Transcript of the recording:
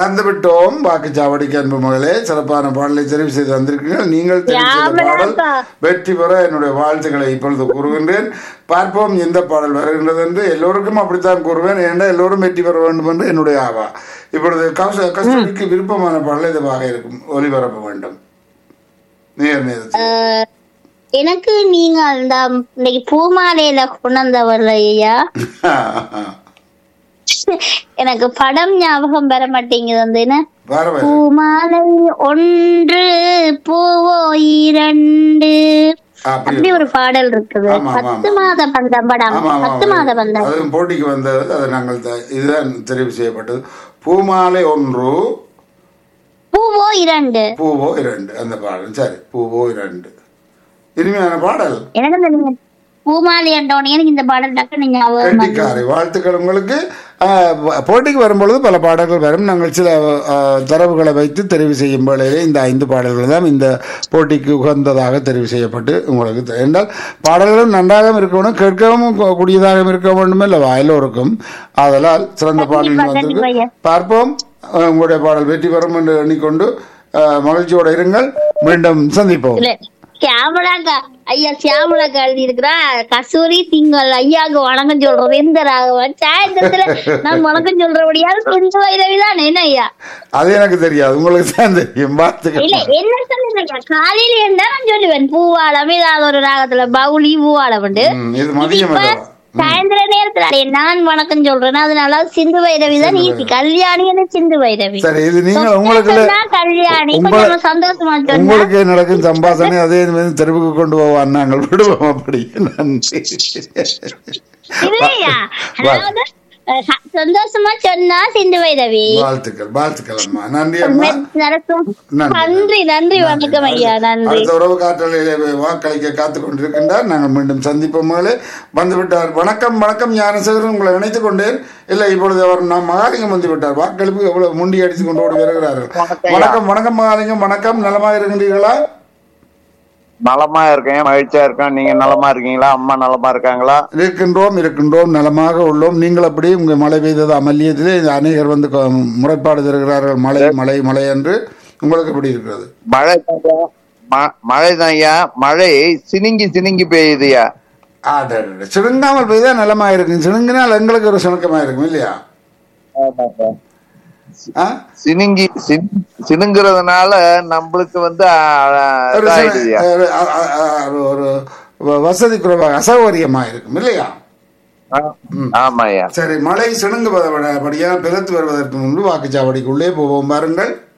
வந்துவிட்டோம் வாக்குச்சாவடிக்கு அன்பு மகளே சிறப்பான பாடலை தெரிவு செய்து வந்திருக்கீர்கள் நீங்கள் தெரிவு செய்த பாடல் யாமலாக்கா. வெற்றி பெற என்னுடைய வாழ்த்துக்களை இப்பொழுது கூறுகின்றேன் பார்ப்போம் எந்த பாடல் வருகின்றது என்று எல்லோருக்கும் அப்படித்தான் கூறுவேன் ஏன்னா எல்லோரும் வெற்றி பெற வேண்டும் என்று என்னுடைய ஆவா இப்பொழுது கௌச கஸ்தூரிக்கு விருப்பமான பாடல் இதுவாக இருக்கும் ஒலிபரப்ப வேண்டும் நேர் நேரத்தில் அஹ், எனக்கு நீங்க அந்த இன்னைக்கு பூமாலையில கொண்டவர்கள் ஐயா எனக்கு படம் ஞாபகம் வர மாட்டேங்குது வந்து என்ன வரவே பூமாலை ஒன்று பூவோ இரண்டு அப்படி அப்படி ஒரு பாடல் இருக்குது ஆமா, ஆமா, பத்து மாத பந்தம் படம் ஆமா, ஆமா, பத்து மாத பந்தம் அதுவும் போட்டிக்கு வந்தது அது நாங்கள் த- இதுதான் தெரிவு செய்யப்பட்டது பூமாலை ஒன்று பூவோ இரண்டு பூவோ இரண்டு அந்த பாடல் சரி பூவோ இரண்டு இனிமையான பாடல் எனக்கு இந்த நீங்க பூமாலை என்றோனே எனக்கு இந்த பாடல் டக்குனு ஞாபகம் வந்து- கண்டிக்காரி வாழ்த்துக்கள் உங்களுக்கு ஆஹ், ப- போட்டிக்கு வரும்பொழுது பல பாடல்கள் வரும் நாங்கள் சில ஆஹ், தரவுகளை வைத்து தெரிவு செய்யும் வேளையிலே இந்த ஐந்து பாடல்கள் தான் இந்த போட்டிக்கு உகந்ததாக தெரிவு செய்யப்பட்டு உங்களுக்கு தெ- என்றால் பாடல்களும் நன்றாக இருக்கணும் கேட்கவும் கூ- கூடியதாக இருக்க வேண்டும் அல்லவா எல்லோருக்கும் ஆதலால் சிறந்த பாடல் கண்டிப்பா, வந்திருக்கு கண்டிப்பா, ஐயா. பார்ப்போம் ஆஹ், உங்களுடைய பாடல் வெற்றி பெறும் என்று எண்ணிக்கொண்டு ஆஹ், மகிழ்ச்சியோடு இருங்கள் மீண்டும் சந்திப்போம் இல்ல சியாமலாக்கா ஐயா சியாமலாக்கா எழுதி இருக்கிறா கஸ்தூரி திங்கள் ஐயாக்கு வணக்கம் சொல்றது எந்த ராகவன் சாயந்தரத்துல நான் வணக்கம் சொல்றபடியால் கொஞ்சம் வைரவிதான் என்ன ஐயா அது எனக்கு தெரியாது உங்களுக்கு தான் தெரியும் இல்ல பார்த்துக்க என்ன சொல்லுங்க காலையில இருந்தா நான் சொல்லுவேன் பூவாளம் ஏதாவது ஒரு ராகத்துல பவுளி பூவாளம் உண்டு ம், இது மதியம் இப்ப அல்லவா சாயந்தர நேரத்துல அடே, நான் வணக்கம் சொல்றேன் அதனால சிந்து வைரவி தான் ஈஸி கல்யாணி என்ன சிந்து வைரவி சரி இது நீங்கள் உங்களுக்கு சொன்னா கல்யாணி உங்க- கொஞ்சம் சந்தோஷமா சொன்னா உங்களுக்கு நடக்கும் சம்பாசனை அதே மாதிரி தெருவுக்கு கொண்டு போவான் நாங்கள் விடுவோம் அப்படி நன்றி இல்லையா வா. அதாவது அஹ், ச- சந்தோஷமா சொன்னா சிந்து வைரவி வாழ்த்துக்கள் வாழ்த்துக்கள் அம்மா நன்றி அம்மா நடக்கும் நன்றி. நன்றி நன்றி வணக்கம் ஐயா நன்றி அடுத்த உறவு காற்றலையிலே வாக்களிக்க காத்துக் கொண்டிருக்கின்றார் நாங்கள் மீண்டும் சந்திப்போம் மகளே வந்துவிட்டார் வணக்கம் வணக்கம் ஞானசேகரன் உங்களை இணைத்துக் கொண்டேன் இல்லை இப்பொழுது அவர் நாம் மகாலிங்கம் வந்து விட்டார் வாக்களிப்பு எவ்வளவு முண்டி அடித்துக் கொண்டு ஓடி வருகிறார்கள் வணக்கம் வணக்கம் மகாலிங்கம் வணக்கம் நலமாக இருக்கின்றீர்களா நலமா இருக்கேன் மகிழ்ச்சியா இருக்கேன் நீங்க நலமா இருக்கீங்களா அம்மா நலமா இருக்காங்களா இருக்கின்றோம் இருக்கின்றோம் நலமாக உள்ளோம் நீங்கள் அப்படி உங்க மழை பெய்தது அமல்லியத்திலே இந்த அநேகர் வந்து கொ- முறைப்பாடு தருகிறார்கள் மழை மழை மழை என்று உங்களுக்கு எப்படி இருக்கிறது மழை தான்யா. ம- மழை தான்யா மழை சினுங்கி சினுங்கி பெய்யுதுயா ஆடா சிணுங்காமல் பெய்தா நலமா இருக்கும் சிணுங்கினால் எங்களுக்கு ஒரு சுணக்கமா இருக்கும் இல்லையா ஆ? சினுங்கி சினு- சினுங்குறதுனால நம்மளுக்கு வந்து ஆ, ஆ, ஒரு இதாயிடுதுயா சில- ஒரு அ- அ- அ- ஒரு- ஒரு வ- வசதி குறைவாக அசௌகரியமா இருக்கும் இல்லையா ஆ, ஆமாய்யா சரி மழை சிணுங்குவதபடியாக பெருத்து வருவதற்கு முன்பு வாக்குச்சாவடிக்குள்ளே போவோம் பாருங்கள்